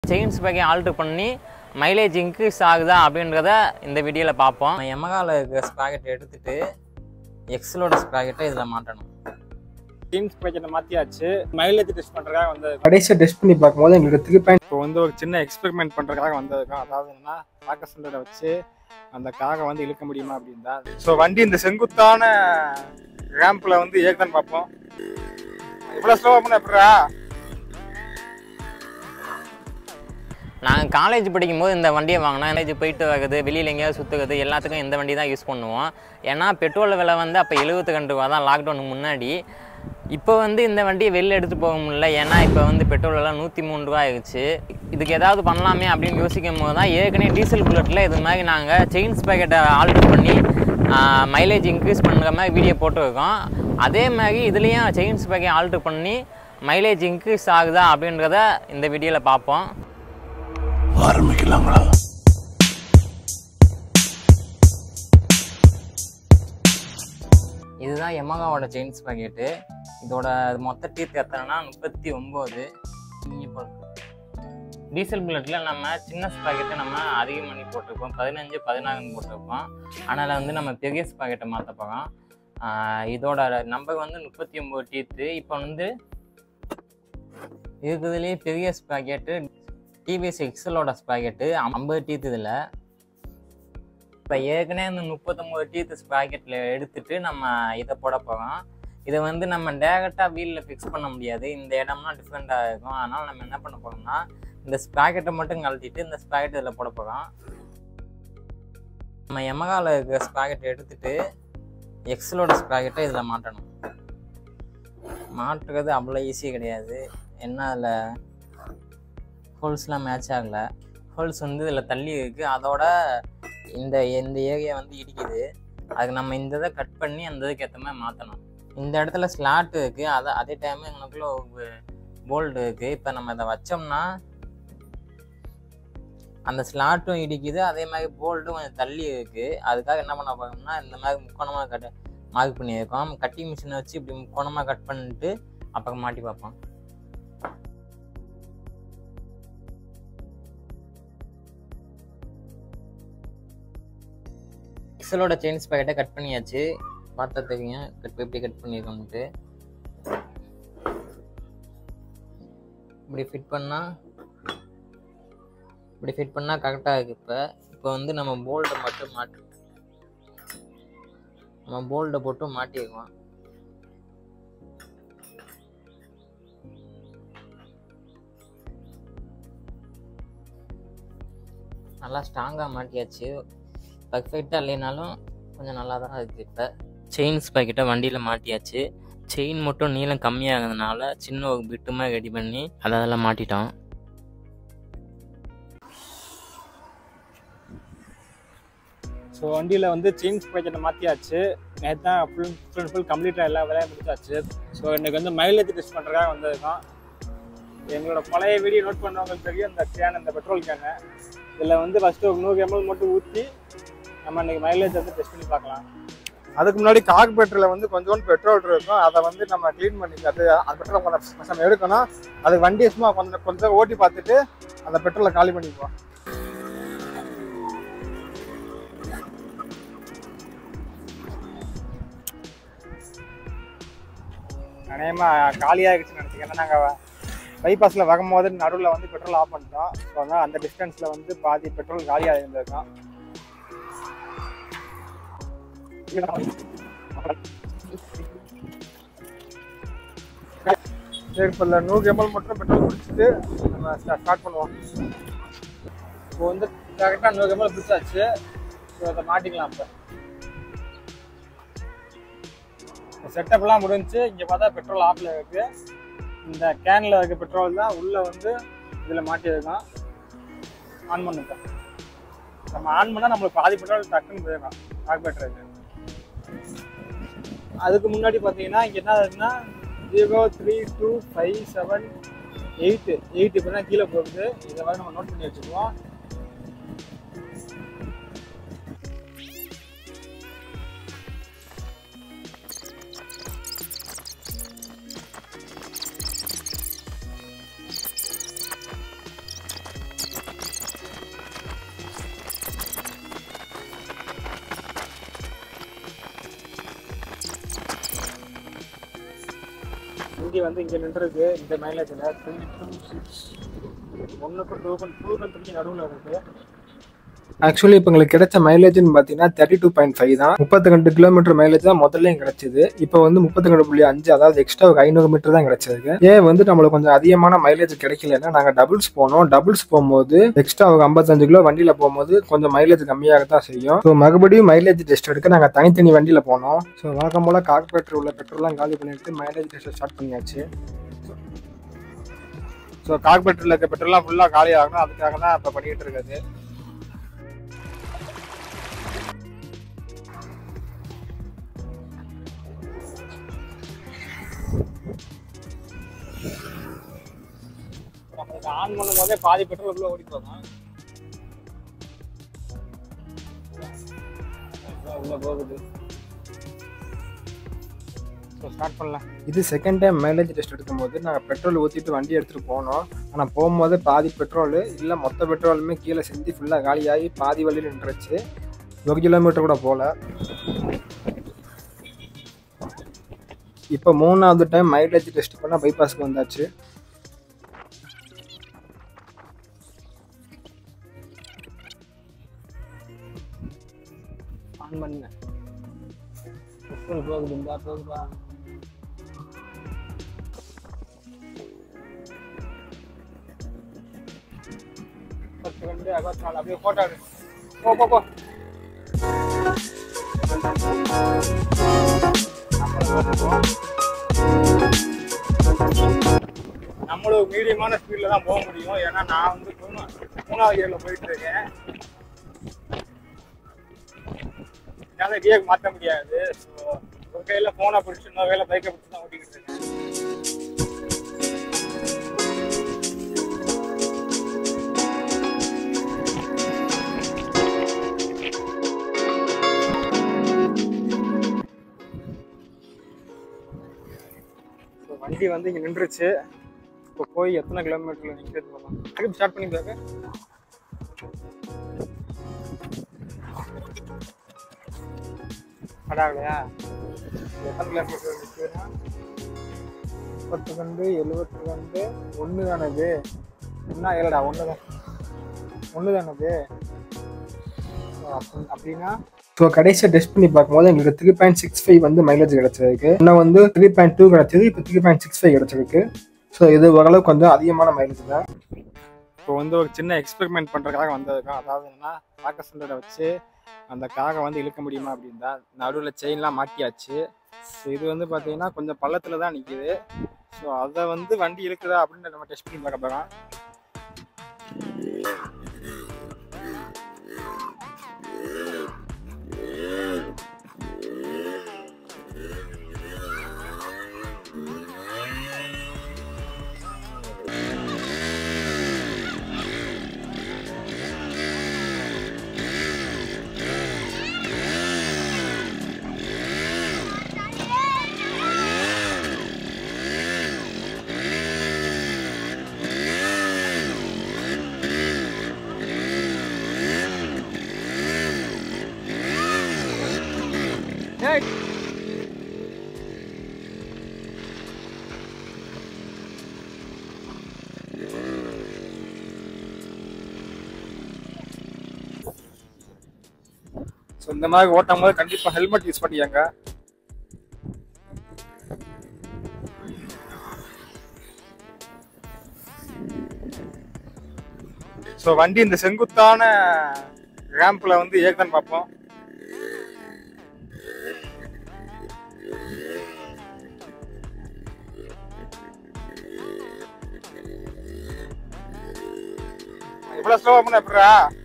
Chain ஸ்பேக்கை alter பண்ணி mileage increase ஆகுதா அப்படின்றத இந்த வீடியோவில் பார்ப்போம் எமகாவில் இருக்கிற ஸ்பாக்கெட் எடுத்துட்டு எக்ஸலோட ஸ்பாக்கெட்டை இதில் மாட்டணும் டீம்ஸ் பேக்கெட்டை மாற்றியாச்சு மைலேஜ் டெஸ்ட் பண்ணுறதுக்காக வந்தது கடைசியாக டெஸ்ட் பண்ணி பார்க்கும்போது எங்களுக்கு த்ரீ பாயிண்ட் இப்போ வந்து ஒரு சின்ன எக்ஸ்பெரிமெண்ட் பண்ணுறதுக்காக வந்ததுக்கும் அதாவது என்னன்னா பாக்க சிலிண்டரை வச்சு அந்த காகை வந்து இழுக்க முடியுமா அப்படின்னு தான் ஸோ வண்டி இந்த செங்குத்தான ரேம்பில் வந்து ஏற்கனவே பார்ப்போம் இவ்வளோ ஸ்லோவாக பண்ண எப்படா நாங்கள் காலேஜ் படிக்கும்போது இந்த வண்டியை வாங்கினா காலேஜ் போயிட்டு வருது வெளியில் எங்கேயாவது சுற்றுறது எல்லாத்துக்கும் இந்த வண்டி தான் யூஸ் பண்ணுவோம் ஏன்னா பெட்ரோல் விலை வந்து அப்போ எழுபத்து ரெண்டு ரூபா தான் லாக்டவுனுக்கு முன்னாடி இப்போ வந்து இந்த வண்டியை வெளில எடுத்து போக முடியல ஏன்னா இப்போ வந்து பெட்ரோல் விலை நூற்றி மூணு ரூபா ஆயிடுச்சு இதுக்கு ஏதாவது பண்ணலாமே அப்படின்னு யோசிக்கும் போது தான் ஏற்கனவே டீசல் புல்லட்டில் இது மாதிரி நாங்கள் செயின்ஸ் பேக்கெட்டை ஆல்ட்ரு பண்ணி மைலேஜ் இன்க்ரீஸ் பண்ணுற மாதிரி வீடியோ போட்டுருக்கோம் அதே மாதிரி இதுலேயும் செயின்ஸ் பேக்கை ஆல்ட்ரு பண்ணி மைலேஜ் இன்க்ரீஸ் ஆகுதா அப்படின்றத இந்த வீடியோவில் பார்ப்போம் ஆரம்பிக்கலாங்களா இதுதான் எமகாவோட செயின்ஸ் பாக்கெட்டு இதோட மொத்த டீத் எத்தனைனா முப்பத்தி ஒம்பது டீசல் புல்லட்டில் நம்ம சின்ன ஸ்பாக்கெட்டை நம்ம அதிகம் பண்ணி போட்டிருப்போம் பதினஞ்சு பதினாறுன்னு போட்டிருப்போம் அதனால் வந்து நம்ம பெரிய ஸ்பாக்கெட்டை மாற்ற போகிறோம் இதோட நம்பர் வந்து முப்பத்தி ஒம்பது டீத்து இப்போ வந்து இருக்கிறதுலேயே பெரிய ஸ்பாக்கெட்டு டிவிஎஸ் எக்ஸலோட ஸ்பாக்கெட்டு ஐம்பது டீத் இதில் இப்போ ஏற்கனவே இந்த முப்பத்தொம்போது டீத் ஸ்பாக்கெட்டில் எடுத்துட்டு நம்ம இதை போட போகிறோம் இதை வந்து நம்ம டேரெக்டாக வீலில் ஃபிக்ஸ் பண்ண முடியாது இந்த இடம்லாம் டிஃப்ரெண்ட்டாக இருக்கும் அதனால் நம்ம என்ன பண்ண போகிறோம்னா இந்த ஸ்பாக்கெட்டை மட்டும் கழட்டிட்டு இந்த ஸ்பாக்கெட் இதில் போட போகிறோம் நம்ம எமகாவில் இருக்கிற ஸ்பாக்கெட்டை எடுத்துட்டு எக்ஸலோட ஸ்பாக்கெட்டை இதில் மாட்டணும் மாட்டுறது அவ்வளோ ஈஸி கிடையாது என்ன அதில் ஹோல்ஸ்லாம் மேட்ச் ஆகலை ஹோல்ஸ் வந்து இதில் தள்ளி இருக்குது அதோட இந்த இந்த ஏரியா வந்து இடிக்குது அதுக்கு நம்ம இந்த இதை கட் பண்ணி அந்த இதுக்கு ஏற்ற மாதிரி மாற்றணும் இந்த இடத்துல ஸ்லாட் இருக்குது அதை அதே டைம் எங்களுக்குள்ள ஒரு போல்டு இருக்குது இப்போ நம்ம இதை வச்சோம்னா அந்த ஸ்லாட்டும் இடிக்குது அதே மாதிரி போல்ட்டும் கொஞ்சம் தள்ளி இருக்குது அதுக்காக என்ன பண்ண போகிறோம்னா இந்த மாதிரி முக்கோணமாக கட் மார்க் பண்ணியிருக்கோம் கட்டிங் மிஷினை வச்சு இப்படி முக்கோணமாக கட் பண்ணிட்டு அப்புறம் மாட்டி பார்ப்போம் எக்ஸலோட செயின்ஸ் பேக்கெட்டை கட் பண்ணியாச்சு பார்த்தா தெரியுங்க கட் எப்படி கட் பண்ணியிருக்கோம்ட்டு இப்படி ஃபிட் பண்ணால் இப்படி ஃபிட் பண்ணால் கரெக்டாக இருக்குது இப்போ இப்போ வந்து நம்ம போல்டை மட்டும் மாட்டு நம்ம போல்டை போட்டு மாட்டிடுவோம் நல்லா ஸ்ட்ராங்காக மாட்டியாச்சு பர்ஃபெக்டாக இல்லைனாலும் கொஞ்சம் நல்லா தான் இருக்குது இப்போ செயின்ஸ் பாக்கெட்டை வண்டியில் மாட்டியாச்சு செயின் மட்டும் நீளம் கம்மியாகிறதுனால சின்ன ஒரு பிட்டுமாக ரெடி பண்ணி அதை அதில் மாட்டிட்டோம் ஸோ வண்டியில் வந்து செயின்ஸ் பேக்கெட்டை மாற்றியாச்சு நேற்று தான் ஃபுல் ஃபுல் ஃபுல் கம்ப்ளீட்டாக எல்லா வேலையும் முடிச்சாச்சு ஸோ இன்னைக்கு வந்து மைலேஜ் டெஸ்ட் பண்ணுறதுக்காக வந்ததுதான் எங்களோட பழைய வீடியோ நோட் பண்ணவங்களுக்கு தெரியும் இந்த கேன் இந்த பெட்ரோல் கேனு இதில் வந்து ஃபஸ்ட்டு ஒரு நூறு எம்எல் மட்டும் ஊற்றி நம்ம இன்னைக்கு மைலேஜ் வந்து டெஸ்ட் பண்ணி பார்க்கலாம் அதுக்கு முன்னாடி கார்பரேட்டரில் வந்து கொஞ்சோண்டு பெட்ரோல் இருக்கும் அதை வந்து நம்ம க்ளீன் பண்ணி அது அந்த பெட்ரோல் கொஞ்சம் நம்ம எடுக்கணும் அது வண்டியை சும்மா கொஞ்சம் கொஞ்சம் ஓட்டி பார்த்துட்டு அந்த பெட்ரோலை காலி பண்ணிக்குவோம் அநேகமாக காலியாகிடுச்சுன்னு நினச்சிங்க ஏன்னா நாங்கள் பைபாஸில் வரும்போது நடுவில் வந்து பெட்ரோல் ஆஃப் பண்ணிட்டோம் ஸோ அதனால் அந்த டிஸ்டன்ஸில் வந்து பாதி பெட்ரோல் காலியாக இருந்திருக்கோம் சரி இப்போ இல்லை நூறு எம்எல் மட்டும் பெட்ரோல் குடிச்சிட்டு நம்ம ஸ்டார்ட் பண்ணுவோம் இப்போ வந்து கரெக்டாக நூறு எம்எல் பிடிச்சாச்சு ஸோ அதை மாட்டிக்கலாம் இப்போ செட்டப்லாம் முடிஞ்சு இங்கே பார்த்தா பெட்ரோல் ஆஃபில் இருக்குது இந்த கேனில் இருக்க பெட்ரோல் தான் உள்ளே வந்து இதில் மாட்டியிருக்கான் ஆன் பண்ணிட்டோம் நம்ம ஆன் பண்ணால் நம்மளுக்கு பாதி பெட்ரோல் டக்குன்னு போயிடலாம் கார்பரேட்டருக்கு அதுக்கு முன்னாடி பார்த்தீங்கன்னா இங்கே என்ன இருக்குன்னா zero three two five seven eight eight இப்போ தான் கீழே போகுது இதை மாதிரி நம்ம நோட் பண்ணி வச்சுக்குவோம் வண்டி வந்து இங்கே நின்றுருக்கு இந்த மைலேஜில் த்ரீ டூ சிக்ஸ் ஒன்றுக்கு டூ டூ த்ரீ நடுவில் இருக்குது ஆக்சுவலி இப்போ எங்களுக்கு கிடைச்ச மைலேஜ்னு பார்த்தீங்கன்னா தேர்ட்டி டூ பாயிண்ட் ஃபைவ் தான் முப்பத்தி ரெண்டு கிலோமீட்டர் மைலேஜ் தான் முதல்ல கிடைச்சது இப்போ வந்து முப்பத்தி ரெண்டு புள்ளி அஞ்சு அதாவது எக்ஸ்ட்ரா ஒரு ஐநூறு மீட்டர் தான் கிடைச்சிருக்கு ஏன் வந்து நம்மளுக்கு கொஞ்சம் அதிகமான மைலேஜ் கிடைக்கலன்னா நாங்கள் டபுள்ஸ் போனோம் டபுள்ஸ் போகும்போது எக்ஸ்ட்ரா ஒரு ஐம்பத்தஞ்சு கிலோ வண்டியில் போகும்போது கொஞ்சம் மைலேஜ் கம்மியாக தான் செய்யும் ஸோ மறுபடியும் மைலேஜ் டெஸ்ட் எடுக்க நாங்கள் தனித்தனி வண்டியில் போனோம் ஸோ வழக்கம் போல் கார்பரேட்டர் உள்ள பெட்ரோல்லாம் காலி பண்ணிட்டு மைலேஜ் டெஸ்ட் ஸ்டார்ட் பண்ணியாச்சு ஸோ கார்பரேட்டரில் இருக்க பெட்ரோல்லாம் ஃபுல்லாக காலி ஆகணும் அதுக்காக தான் இப்போ பண்ணிகிட்டு இருக்குது ஆன் பண்ணும் போதே பாதி பெட்ரோல் உள்ள ஓடி போகும் உள்ள போகுது ஸோ ஸ்டார்ட் பண்ணலாம் இது செகண்ட் டைம் மைலேஜ் டெஸ்ட் எடுக்கும்போது நாங்கள் பெட்ரோல் ஊற்றிட்டு வண்டி எடுத்துகிட்டு போனோம் ஆனால் போகும்போது பாதி பெட்ரோல் இல்லை மொத்த பெட்ரோலுமே கீழே சிந்தி ஃபுல்லாக காலியாகி பாதி வழியில் நின்றுச்சு ஒரு கிலோமீட்டர் கூட போகல இப்போ மூணாவது டைம் மைலேஜ் டெஸ்ட் பண்ண பைபாஸ்க்கு வந்தாச்சு ஆன் பண்ணேன் பெட்ரோல் போகுது இந்த போகுதா பத்து ரெண்டு அறுபத்தி நாலு அப்படியே போட்டோ எடு. போ போ போ நம்மளும் மீடியமான ஸ்பீடில் தான் போக முடியும் ஏன்னா நான் வந்து மூணா- மூணாவது இயரில் போயிட்டு இருக்கேன் என்னால் கியர் மாற்ற முடியாது ஸோ ஒரு கையில் ஃபோனை பிடிச்சி இன்னொரு கையில் பைக்கை பிடிச்சி தான் ஓட்டிக்கிட்டு இருக்கேன் ஸோ வண்டி வந்து இங்கே நின்றுச்சு இப்போ போய் எத்தனை கிலோமீட்டரில் நிற்கிறது போகலாம் திருப்பி ஸ்டார்ட் பண்ணி பாக்க படாகலையா எத்தனை கிலோமீட்டர் நிற்குதுன்னா முப்பத்தி ரெண்டு எழுபத்தி ரெண்டு ஒன்று தானது என்ன ஏழடா ஒன்று தான் ஒன்று தானது அப்படின்னா ஸோ கடைசியாக டெஸ்ட் பண்ணி பார்க்கும்போது எங்களுக்கு த்ரீ பாயிண்ட் சிக்ஸ் ஃபைவ் வந்து மைலேஜ் கிடச்சிருக்கு இன்னும் வந்து த்ரீ பாயிண்ட் டூ கிடச்சிது இப்போ த்ரீ பாயிண்ட் சிக்ஸ் ஃபைவ் கிடச்சிருக்கு ஸோ இது ஓரளவுக்கு கொஞ்சம் அதிகமான மைலேஜ் தான் இப்போ வந்து ஒரு சின்ன எக்ஸ்பெரிமெண்ட் பண்ணுறதுக்காக வந்ததுக்கும் அதாவது என்னன்னா பாக்க சுண்டரை வச்சு அந்த காகை வந்து இழுக்க முடியுமா அப்படின்னு தான் நடுவில் செயின்லாம் மாட்டியாச்சு ஸோ இது வந்து பார்த்தீங்கன்னா கொஞ்சம் பள்ளத்தில் தான் நிற்கிது ஸோ அதை வந்து வண்டி இழுக்குதா அப்படின்னு நம்ம டெஸ்ட் பண்ணி பார்க்க போகிறோம் ஸோ இந்த மாதிரி ஓட்டும் போது கண்டிப்பாக ஹெல்மெட் யூஸ் பண்ணியாங்க ஸோ வண்டி இந்த செங்குத்தான ரேம்பில் வந்து ஏற்கனவே பார்ப்போம் இவ்வளோ ஸ்லோவாக பண்ண எப்படா